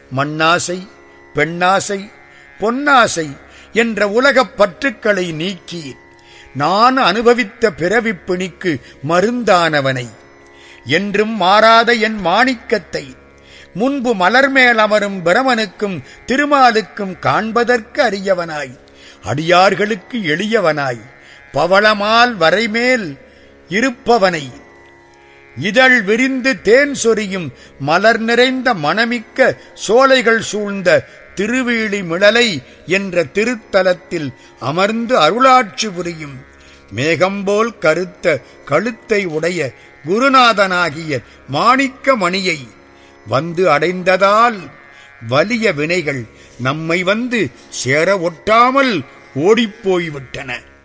மண்ணாசை பெண்ணாசை பொன்னாசை என்ற உலகப் பற்றுக்களை நீக்கி நான் அனுபவித்த பிறவிப் பிணிக்கு மருந்தானவனை என்றும் மாறாத என் மாணிக்கத்தை முன்பு மலர் மேல் அமரும் பிரமனுக்கும் திருமாலுக்கும் காண்பதற்கு அரியவனாய் அடியார்களுக்கு எளியவனாய் பவளமால் வரைமேல் இருப்பவனை இதழ் விரிந்து தேன் சொரியும் மலர் நிறைந்த மணமிக்க சோலைகள் சூழ்ந்த திருவீழி மிளலை என்ற திருத்தலத்தில் அமர்ந்து அருளாட்சி புரியும் மேகம்போல் கருத்த கழுத்தை உடைய குருநாதனாகிய மாணிக்க மணியை வந்து அடைந்ததால் வலிய வினைகள் நம்மை வந்து சேர ஒட்டாமல் ஓடிப்போய்விட்டன